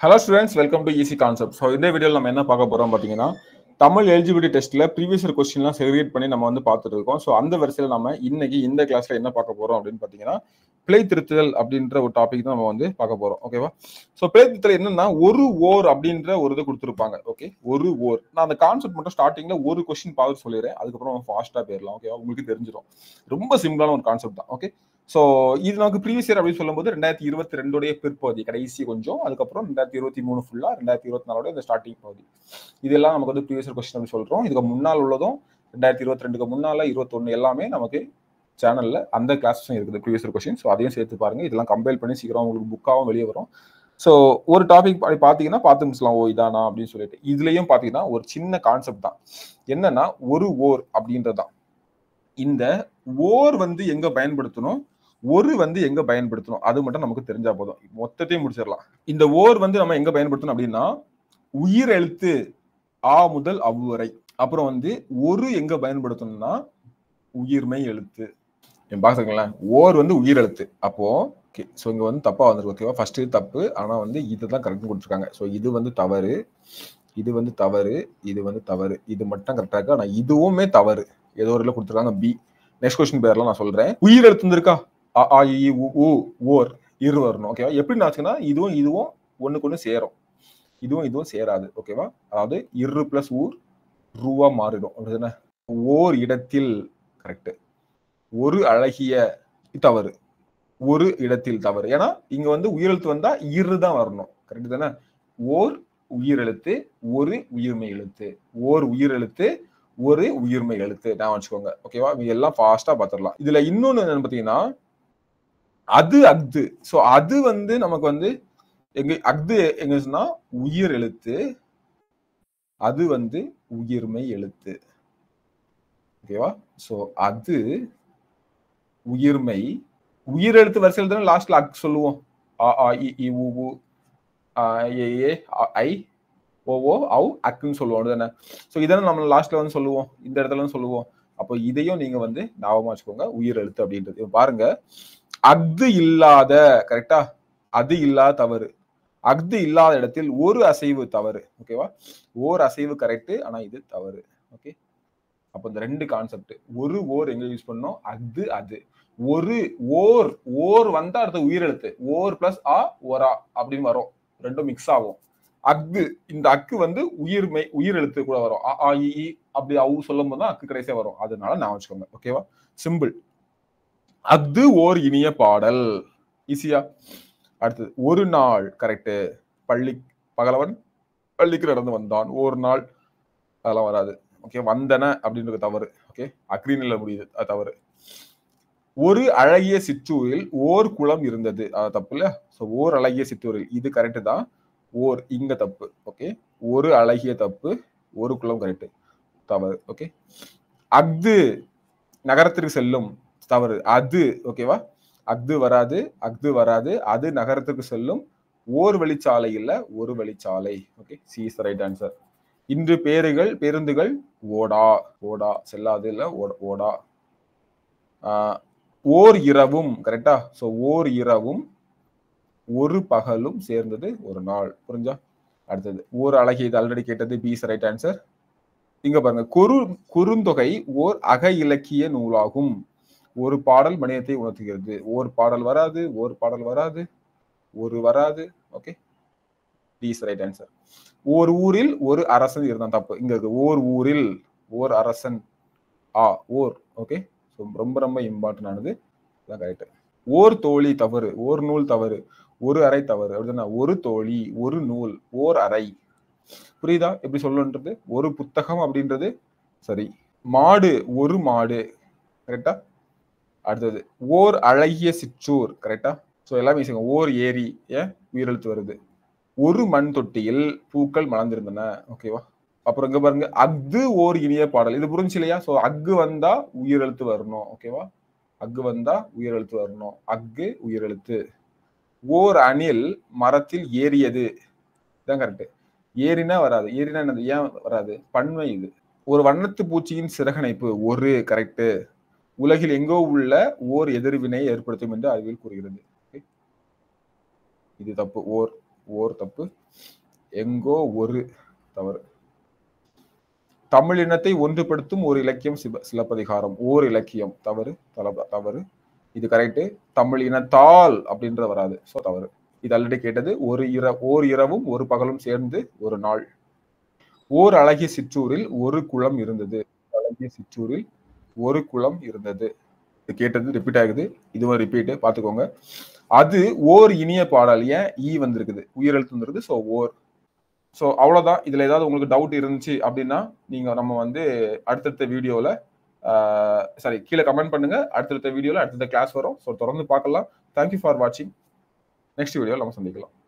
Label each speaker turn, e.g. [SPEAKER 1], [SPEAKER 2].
[SPEAKER 1] hello students welcome to easy concept so இந்த வீடியோவில் நம்ம என்ன பார்க்க போறோம் பார்த்தீங்கன்னா தமிழ் எலிஜிபிலிட்டி டெஸ்ட்ல ப்ரீவியஸ் கொஸ்டின்லாம் செக்ரிகேட் பண்ணி நம்ம வந்து பார்த்துட்டு இருக்கோம் ஸோ அந்த வரிசையில் நம்ம இன்னைக்கு இந்த கிளாஸ்ல என்ன பார்க்க போறோம் அப்படின்னு பார்த்தீங்கன்னா பிழை திருத்துதல் அப்படின்ற ஒரு டாபிக் தான் நம்ம வந்து பார்க்க போறோம் ஓகேவா ஸோ பிழை திருத்தல் என்னன்னா ஒரு ஓர் அப்படின்ற ஒரு இது கொடுத்துருப்பாங்க ஓகே ஒரு ஓர் நான் அந்த கான்செப்ட் மட்டும் ஸ்டார்டிங்ல ஒரு கொஸ்டின் பார்த்து சொல்லிடுறேன் அதுக்கப்புறம் ஃபாஸ்டா போயிடலாம் ஓகேவா உங்களுக்கு தெரிஞ்சிடும் ரொம்ப சிம்பிளான ஒரு கான்செப்ட் தான் ஓகே ஸோ இது நமக்கு ப்ரீவியஸ் இயர் அப்படின்னு சொல்லும்போது ரெண்டாயிரத்தி இருபத்தி ரெண்டுடைய பிற்பகுதி கடைசி கொஞ்சம் அதுக்கப்புறம் ரெண்டாயிரத்தி இருபத்தி மூணு ஃபுல்லா ரெண்டாயிரத்தி இருபத்தி நாலோட இந்த ஸ்டார்டிங் பகுதி இதெல்லாம் நமக்கு வந்து ப்ரீவியஸ் இயர் கொஸ்டின் அப்படின்னு சொல்றோம் இதுக்கு முன்னால் உள்ளதும் ரெண்டாயிரத்தி இருபத்தி ரெண்டுக்கு முன்னால இருபத்தொன்னு எல்லாமே நமக்கு சேனல்ல அந்த கிளாஸஸும் இருக்குது ப்ரீவியஸ் இயர் கொஸ்டின் ஸோ அதையும் சேர்த்து பாருங்க இதெல்லாம் கம்பைல் பண்ணி சீக்கிரம் உங்களுக்கு புக்காகவும் வெளியே வரும் ஸோ ஒரு டாபிக் பார்த்தீங்கன்னா பார்த்து முடிச்சலாம் ஓ இதானா அப்படின்னு சொல்லிட்டு இதுலயும் பார்த்தீங்கன்னா ஒரு சின்ன கான்செப்ட் தான் என்னன்னா ஒரு ஓர் அப்படின்றது தான் இந்த ஓர் வந்து எங்க பயன்படுத்தணும் ஒரு வந்து எங்க பயன்படுத்தணும் அது மட்டும் நமக்கு தெரிஞ்சா போதும் மொத்தத்தையும் முடிச்சிடலாம் இந்த ஓர் வந்து நம்ம எங்க பயன்படுத்தணும் அப்படின்னா உயிர் எழுத்து ஆ முதல் அவ் வரை அப்புறம் வந்து ஒரு எங்க பயன்படுத்தணும்னா உயிர்மை எழுத்து பாக்குறீங்களேன் ஓர் வந்து உயிர் எழுத்து அப்போ ஓகே ஸோ இங்க வந்து தப்பா வந்திருக்கு ஓகேவா ஃபர்ஸ்ட் தப்பு ஆனா வந்து இதுதான் கரெக்ட் கொடுத்துருக்காங்க ஸோ இது வந்து தவறு இது வந்து தவறு இது வந்து தவறு இது மட்டும் கரெக்டா இருக்கு ஆனா இதுவுமே தவறு ஏதோ ஒரு கொடுத்துருக்காங்க பி நெக்ஸ்ட் கொஸ்டின் பேர்லாம் நான் சொல்றேன் உயிர் எழுத்து இருந்திருக்கா அ ஆ இ உ ஊ ஓர் இரு வரணும் ஓகேவா எப்படி ஆச்சுன்னா இதுவும் இதுவும் ஒண்ணுக்கு ஒண்ணு சேரும் இதுவும் இதுவும் சேராது ஓகேவா அதாவது இரு பிளஸ் ஊர் ரூவா மாறிடும் அப்படிதானே ஓர் இடத்தில் கரெக்ட் ஒரு அழகிய தவறு ஒரு இடத்தில் தவறு ஏன்னா இங்க வந்து உயிரெழுத்து வந்தா இரு தான் வரணும் கரெக்ட் தானே ஓர் உயிரெழுத்து ஒரு உயிர்மை எழுத்து ஓர் உயிரெழுத்து ஒரு உயிர்மை எழுத்து நான் வச்சுக்கோங்க ஓகேவா இவங்க எல்லாம் ஃபாஸ்டா பாத்திரலாம் இதுல இன்னொன்னு என்னன்னு பாத்தீங்கன்னா அது அக்து சோ அது வந்து நமக்கு வந்து எங்க அக்து எங்க சொன்னா உயிர் எழுத்து அது வந்து உயிர்மை எழுத்து ஓகேவா சோ அது உயிர்மை உயிர் எழுத்து வரிசையில் தானே லாஸ்ட்ல அக் சொல்லுவோம் ஆ ஆ இ இ உ உ ஏ ஏ ஐ ஓ ஓ அவு அக்குன்னு சொல்லுவோம் தானே ஸோ இதானே நம்ம லாஸ்ட்ல வந்து சொல்லுவோம் இந்த இடத்துல சொல்லுவோம் அப்போ இதையும் நீங்க வந்து ஞாபகமா வச்சுக்கோங்க உயிர் எழுத்து அப்படின்றது பாருங்க அஃது இல்லாத கரெக்டா அது இல்லாத தவறு அஃது இல்லாத இடத்தில் ஒரு அசைவு தவறு ஓகேவா ஓர் அசைவு கரெக்ட் ஆனா இது தவறு ஓகே அப்போ இந்த ரெண்டு கான்செப்ட் ஒரு ஓர் எங்க யூஸ் பண்ணோம் அது அது ஒரு ஓர் ஓர் வந்தா அடுத்த உயிரெழுத்து ஓர் பிளஸ் ஆ ஓரா அப்படின்னு வரும் ரெண்டும் மிக்ஸ் ஆகும் அக்கு இந்த அக்கு வந்து உயிர்மை உயிரெழுத்து கூட வரும் ஆ இ அப்படி அவு சொல்லும் போது தான் அக்கு கடைசியா வரும் அதனால நான் வச்சுக்கோங்க ஓகேவா சிம்பிள் அது ஓர் இனிய பாடல் ஈஸியா அடுத்தது ஒரு நாள் கரெக்டு பள்ளி பகலவன் பள்ளிக்கு நடந்து வந்தான் ஒரு நாள் அதெல்லாம் வராது ஓகே வந்தன அப்படின்றது தவறு ஓகே அக்ரீனில் முடியுது அது தவறு ஒரு அழகிய சிற்றூரில் ஓர் குளம் இருந்தது அது தப்பு இல்ல ஸோ ஓர் அழகிய சிற்றூரில் இது கரெக்டு தான் ஓர் இங்க தப்பு ஓகே ஒரு அழகிய தப்பு ஒரு குளம் கரெக்டு தவறு ஓகே அஃது நகரத்திற்கு செல்லும் தவறு அது ஓகேவா அஃது வராது அஃது வராது அது நகரத்துக்கு செல்லும் ஓர் வழிச்சாலை இல்ல ஒரு வழிச்சாலை okay C is right answer இன்று பேருகள் பேருந்துகள் ஓடா ஓடா செல்லாது இல்ல ஓடா ஓர் இரவும் கரெக்டா ஸோ ஓர் இரவும் ஒரு பகலும் சேர்ந்தது ஒரு நாள் புரிஞ்சா அடுத்தது ஓர் அழகிய இது ஆல்ரெடி கேட்டது பி இஸ் ரைட் ஆன்சர் இங்க பாருங்க குறு குறுந்தொகை ஓர் அக இலக்கிய நூலாகும் ஒரு பாடல் மனிதத்தை உணர்த்துகிறது ஓர் பாடல் வராது ஓர் பாடல் வராது ஒரு வராது ஓகே இஸ் ரைட் ஆன்சர் ஓர் ஊரில் ஒரு அரசன் இருந்தான் தப்பு இங்க இருக்கு ஓர் ஊரில் ஓர் அரசன் ஆ ஓர் ஓகே ரொம்ப ரொம்ப இம்பார்ட்டன் ஆனது கரெக்ட் ஓர் தோழி தவறு ஓர் நூல் தவறு ஒரு அறை தவறு அப்படின்னா ஒரு தோழி ஒரு நூல் ஓர் அறை புரியுதா எப்படி சொல்லணுன்றது ஒரு புத்தகம் அப்படின்றது சரி மாடு ஒரு மாடு கரெக்டா அடுத்தது ஓர் அழகிய சிற்றூர் கரெக்டா ஸோ எல்லாமே ஓர் ஏரி ஏன் உயிரெழுத்து வருது ஒரு மண் தொட்டியில் பூக்கள் மலர்ந்திருந்தன ஓகேவா அப்புறம் இங்க பாருங்க அஃது ஓர் இனிய பாடல் இது புரிஞ்சு இல்லையா ஸோ அக்கு வந்தா உயிரெழுத்து வரணும் ஓகேவா அக்கு வந்தா உயிரெழுத்து வரணும் அக்கு உயிரெழுத்து ஓர் அணில் மரத்தில் ஏறியது இதான் கரெக்ட் ஏறினா வராது ஏறினா என்னது ஏன் வராது பன்மை இது ஒரு வண்ணத்து பூச்சியின் சிறகணைப்பு ஒரு கரெக்ட் உலகில் எங்கோ உள்ள ஓர் எதிர்வினை ஏற்படுத்தும் என்று அறிவியல் கூறுகிறது இது தப்பு ஓர் ஓர் தப்பு எங்கோ ஒரு தவறு தமிழ் இனத்தை ஒன்றுபடுத்தும் ஒரு இலக்கியம் சிவ சிலப்பதிகாரம் ஓர் இலக்கியம் தவறு தலப தவறு இது கரெக்ட் தமிழ் இனத்தால் அப்படின்ற வராது ஸோ தவறு இது ஆல்ரெடி கேட்டது ஒரு இர ஓர் இரவும் ஒரு பகலும் சேர்ந்து ஒரு நாள் ஓர் அழகிய சிற்றூரில் ஒரு குளம் இருந்தது அழகிய சிற்றூரில் ஒரு குளம் இருந்தது இது கேட்டது ரிப்பீட் ஆகுது இதுவும் ரிப்பீட் பார்த்துக்கோங்க அது ஓர் இனிய பாடல் ஏன் ஈ வந்திருக்குது உயிரெழுத்து வந்துருது ஸோ ஓர் ஸோ அவ்வளோதான் இதில் ஏதாவது உங்களுக்கு டவுட் இருந்துச்சு அப்படின்னா நீங்கள் நம்ம வந்து அடுத்தடுத்த வீடியோவில் சாரி கீழே கமெண்ட் பண்ணுங்க அடுத்தடுத்த வீடியோவில் அடுத்தடுத்த கிளாஸ் வரும் ஸோ தொடர்ந்து பார்க்கலாம் தேங்க்யூ ஃபார் வாட்சிங் நெக்ஸ்ட் வீடியோவில் நம்ம சந்திக்கலாம்